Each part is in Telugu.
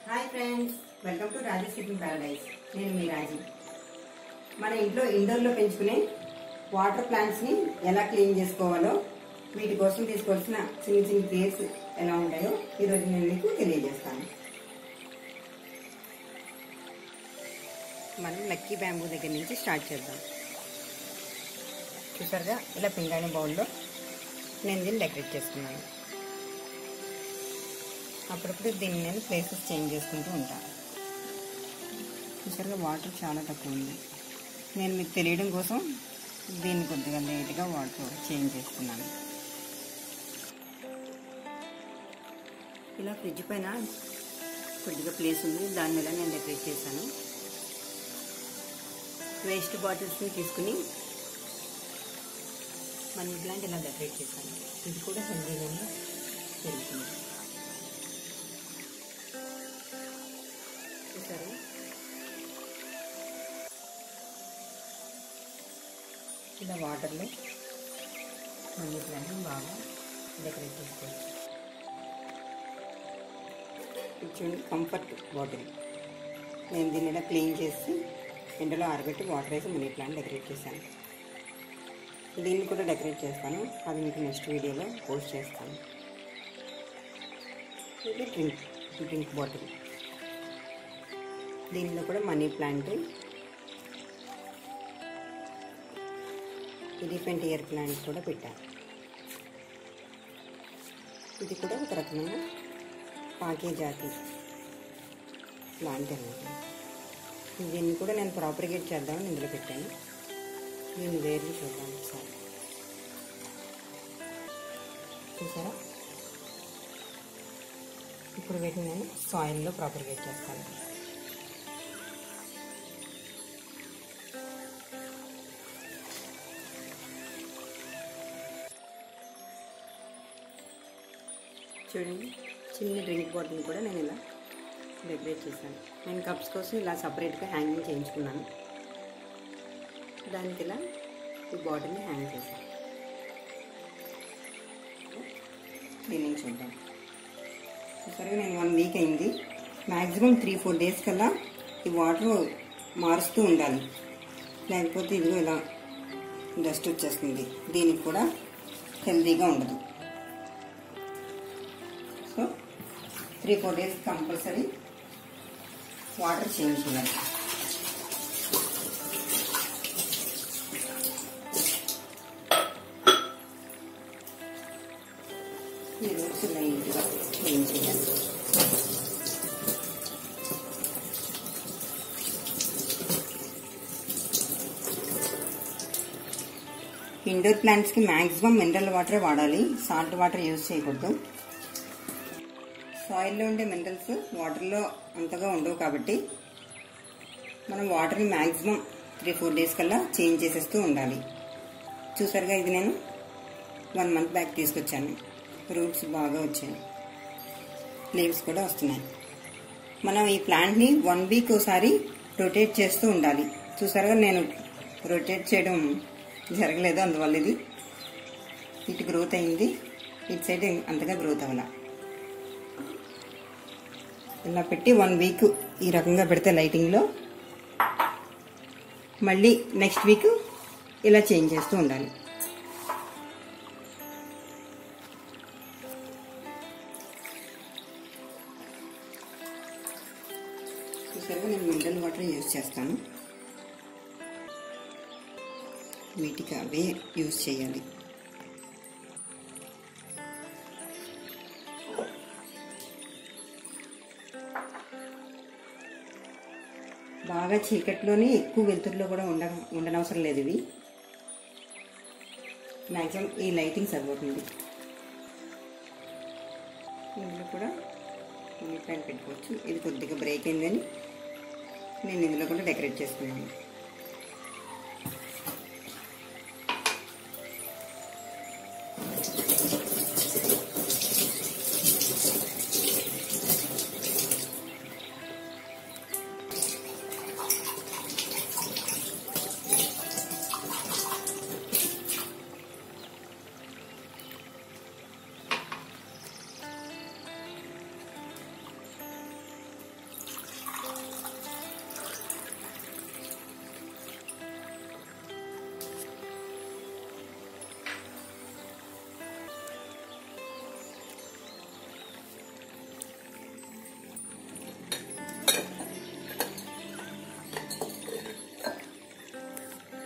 hi friends welcome to Raji sitting paradise నేను మీ రాజీ మన ఇంట్లో ఇండోర్లో పెంచుకునే వాటర్ ప్లాంట్స్ ని ఎలా క్లీన్ చేసుకోవాలో వీటి కోసం తీసుకోవాల్సిన చిన్న చిన్న కేర్స్ ఎలా ఉంటాయో ఈరోజు నేను మీకు తెలియజేస్తాను మనం లక్కీ బ్యాంబూ దగ్గర నుంచి స్టార్ట్ చేద్దాం చూసారుగా ఇలా పింగాణి బౌల్లో నేను దీన్ని డెకరేట్ చేసుకున్నాను అప్పుడప్పుడు దీన్ని నేను ప్లేసెస్ చేంజ్ చేసుకుంటూ ఉంటాను చూసారుగా వాటర్ చాలా తక్కువ ఉంది నేను మీకు తెలియడం కోసం దీన్ని కొద్దిగా లేట్గా వాటర్ చేంజ్ చేసుకున్నాను ఇలా ఫ్రిడ్జ్ పైన కొద్దిగా ప్లేస్ ఉంది దాని మీద నేను డెకరేట్ చేశాను వేస్ట్ బాటిల్స్ని తీసుకుని మనీ ప్లాంట్ ఇలా డెకరేట్ చేశాను ఇది కూడా హెల్దీగానే పెరుగుతుంది చూసారు ఇలా వాటర్లో మనీ ప్లాంట్ బాగా డెకరేట్ చేసుకోవచ్చు ఇది చూడండి కంఫర్ట్ బాటిల్ నేను దీన్ని ఇలా క్లీన్ చేసి ఎండలో ఆరబెట్టి వాటర్ వేసి మనీ ప్లాంట్ డెకరేట్ చేశాను దీన్ని కూడా డెకరేట్ చేస్తాను అది మీకు నెక్స్ట్ వీడియోలో పోస్ట్ చేస్తాను ఇది డ్రింక్ డ్రింక్ బాటిల్ దీనిలో కూడా money plant elephant ear plant కూడా పెట్టాను ఇది కూడా ఒక రకమైన పాకే జాతి ప్లాంట్ అనమాట దీన్ని కూడా నేను ప్రాపర్గేట్ చేద్దామని ఇందులో పెట్టాను దీన్ని వేర్లు చూద్దాం ఒకసారి చూసారా ఇప్పుడు వీటిని నేను సాయిల్లో ప్రాపర్గేట్ చేస్తాను చూడండి చిన్న డ్రింక్ బాటిల్ కూడా నేను ఇలా డెకరేట్ చేశాను నేను కప్స్ కోసం ఇలా సపరేట్గా హ్యాంగింగ్ చేయించుకున్నాను దానికి ఇలా ఈ బాటిల్ని హ్యాంగ్ చేశాను క్లీనింగ్ చూద్దాం సరిగా నేను వన్ వీక్ అయింది మ్యాక్సిమం త్రీ ఫోర్ డేస్ కల్లా ఈ వాటర్ మారుస్తూ ఉండాలి లేకపోతే ఇదిగో ఇలా డస్ట్ వచ్చేస్తుంది దీనికి కూడా హెల్తీగా ఉండదు so three four days compulsory water change చేయాలి ఈ రూట్స్ లైట్గా క్లీన్ చేయాలి ఇండోర్ ప్లాంట్స్కి మ్యాక్సిమం మినరల్ వాటర్ వాడాలి సాల్ట్ వాటర్ యూజ్ చేయకూడదు సాయిల్లో ఉండే మినరల్స్ వాటర్లో అంతగా ఉండవు కాబట్టి మనం వాటర్ని మ్యాక్సిమం త్రీ ఫోర్ డేస్ కల్లా చేంజ్ చేసేస్తూ ఉండాలి చూసారుగా ఇది నేను వన్ మంత్ బ్యాక్ తీసుకొచ్చాను రూట్స్ బాగా వచ్చాయి లీవ్స్ కూడా వస్తున్నాయి మనం ఈ ప్లాంట్ని వన్ వీక్ ఒకసారి రొటేట్ చేస్తూ ఉండాలి చూసారుగా నేను రొటేట్ చేయడం జరగలేదు అందువల్ల ఇది ఇటు గ్రోత్ అయింది ఇటు సైడ్ అంతగా గ్రోత్ అవ్వాల ఇలా పెట్టి వన్ వీక్ ఈ రకంగా పెడితే లైటింగ్లో మళ్ళీ నెక్స్ట్ వీక్ ఇలా చేంజ్ చేస్తూ ఉండాలి చూసారుగా నేను మినరల్ వాటర్ యూజ్ చేస్తాను వీటికి అవే యూజ్ చేయాలి బాగా చీకట్లోనే ఎక్కువ వెలుతురులో కూడా ఉండ ఉండనవసరం లేదు ఇవి మ్యాక్సిమం ఈ లైటింగ్ సరిపోతుంది ఇందులో కూడా మనీ ప్లాంట్ పెట్టుకోవచ్చు ఇది కొద్దిగా బ్రేక్ అయిందని నేను ఇందులో కూడా డెకరేట్ చేసుకున్నాను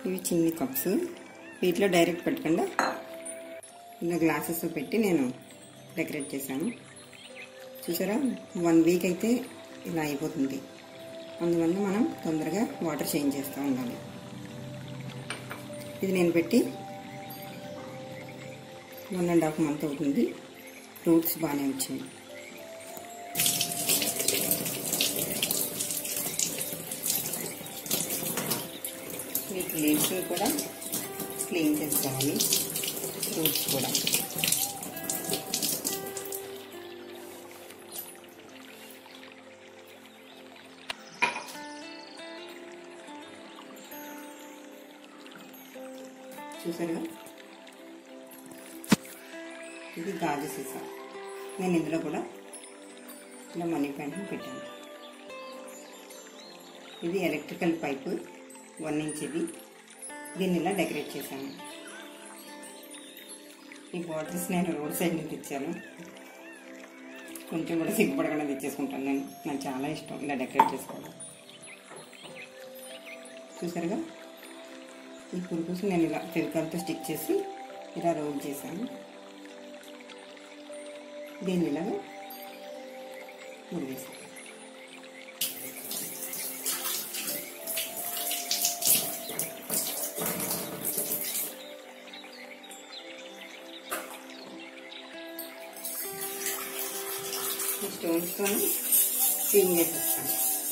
ఇవి చిన్ని కప్స్ వీటిలో డైరెక్ట్ పెట్టకుండా ఇలా గ్లాసెస్ పెట్టి నేను డెకరేట్ చేశాను చూసారా వన్ వీక్ అయితే ఇలా అయిపోతుంది అందువల్ల మనం తొందరగా వాటర్ చేంజ్ చేస్తూ ఉండాలి ఇది నేను పెట్టి వన్ అండ్ హాఫ్ మంత్ అవుతుంది ఫ్రూట్స్ బాగానే వచ్చాయి వీటి లీవ్స్ కూడా క్లీన్ చేసుకోవాలి ఫ్రూట్స్ కూడా చూసారుగా ఇది గాజు సీసా నేను ఇందులో కూడా ఇలా మనీ ప్లాంట్ని పెట్టాను ఇది ఎలక్ట్రికల్ పైపు వన్ ఇంచ్ ఇది దీన్ని ఇలా డెకరేట్ చేశాను ఈ బాటిల్స్ నేను రోడ్ సైడ్ నుంచి తెచ్చాను కొంచెం కూడా సిగ్గుపడకుండా తెచ్చేసుకుంటాను నేను నాకు చాలా ఇష్టం ఇలా డెకరేట్ చేసుకోవడం చూసారుగా ఈ పురుగుస్ నేను ఇలా ఫెవికాల్తో స్టిక్ చేసి ఇలా రోల్ చేశాను దీన్ని ఇలాగా ముడివేసాను ఈ స్టోన్స్తో క్లీన్ చేసేస్తాను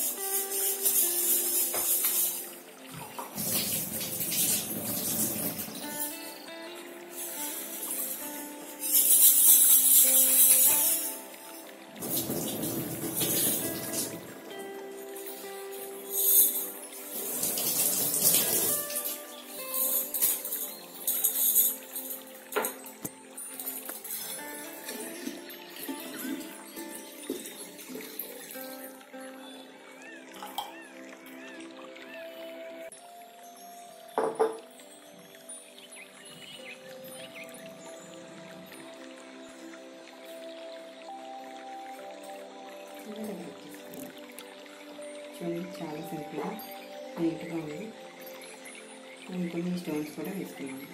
చూడండి చాలా సింపుల్గా నీట్గా ఉంది నేను కొన్ని స్టోన్స్ కూడా వేసుకున్నాను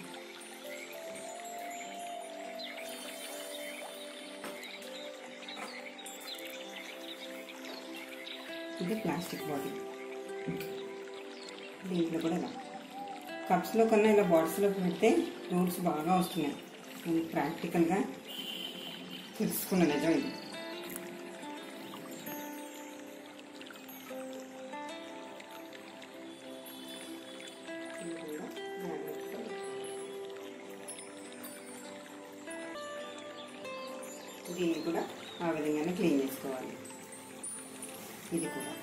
ఇది ప్లాస్టిక్ బాటిల్ దీంట్లో కూడా ఇలా కప్స్లో కన్నా ఇలా బాటిల్స్లో పెడితే ఫ్రూట్స్ బాగా వస్తున్నాయి నేను ప్రాక్టికల్గా తెలుసుకున్న నిజం ఇది దీన్ని కూడా ఆ విధంగానే క్లీన్ చేసుకోవాలి ఇది కూడా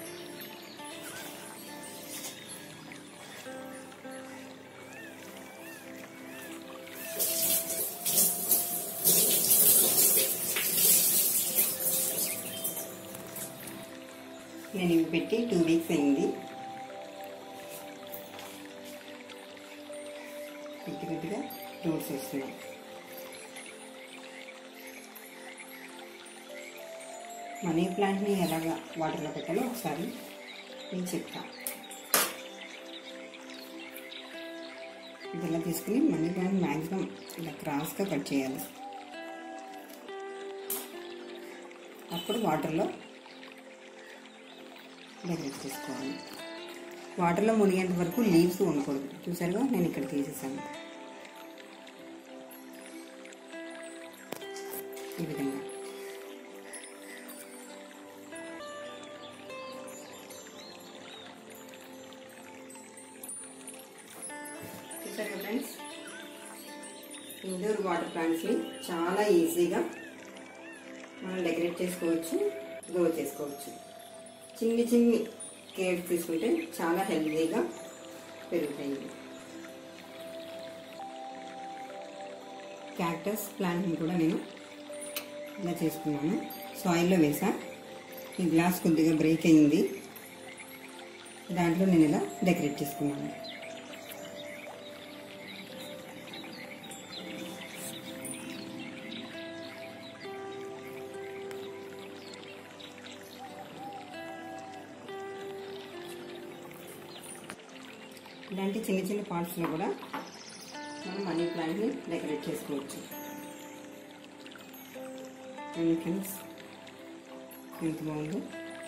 నేను ఇవి పెట్టి టూ వీక్స్ అయింది కొద్ది కొద్దిగా ఫ్రూట్స్ వస్తున్నాయి మనీ ప్లాంట్ని ఎలాగ వాటర్లో పెట్టాలో ఒకసారి నేను చెప్తా ఇది ఇలా తీసుకుని మనీ ప్లాంట్ మ్యాక్సిమం ఇలా క్రాస్గా కట్ చేయాలి అప్పుడు వాటర్లో డెకరేట్ చేసుకోవాలి వాటర్లో మునిగేంత వరకు లీవ్స్ ఉండకూడదు చూసారుగా నేను ఇక్కడ తీసేసాను ఈ విధంగా చూసారు కదా ఫ్రెండ్స్ ఇండోర్ వాటర్ ప్లాంట్స్ని చాలా ఈజీగా మనం డెకరేట్ చేసుకోవచ్చు గ్రో చేసుకోవచ్చు చిన్ని చిన్ని కేర్ తీసుకుంటే చాలా హెల్తీగా పెరుగుతాయి క్యాక్టస్ ప్లాంట్ని కూడా నేను ఇలా చేసుకున్నాను సాయిల్లో వేసా ఈ గ్లాస్ కొద్దిగా బ్రేక్ అయింది దాంట్లో నేను ఇలా డెకరేట్ చేసుకున్నాను ఇలాంటి చిన్న చిన్న పార్ట్స్లో కూడా మనం మనీ ప్లాంట్ని డెకరేట్ చేసుకోవచ్చు అండ్ ఫ్రెండ్స్ ఎంత బాగుందో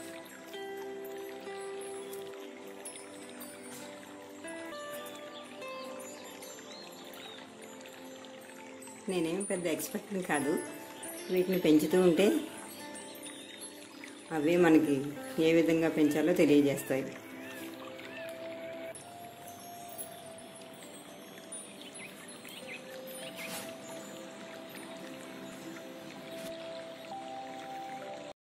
నేనేం పెద్ద ఎక్స్పర్ట్ని కాదు వీటిని పెంచుతూ ఉంటే అవే మనకి ఏ విధంగా పెంచాలో తెలియజేస్తాయి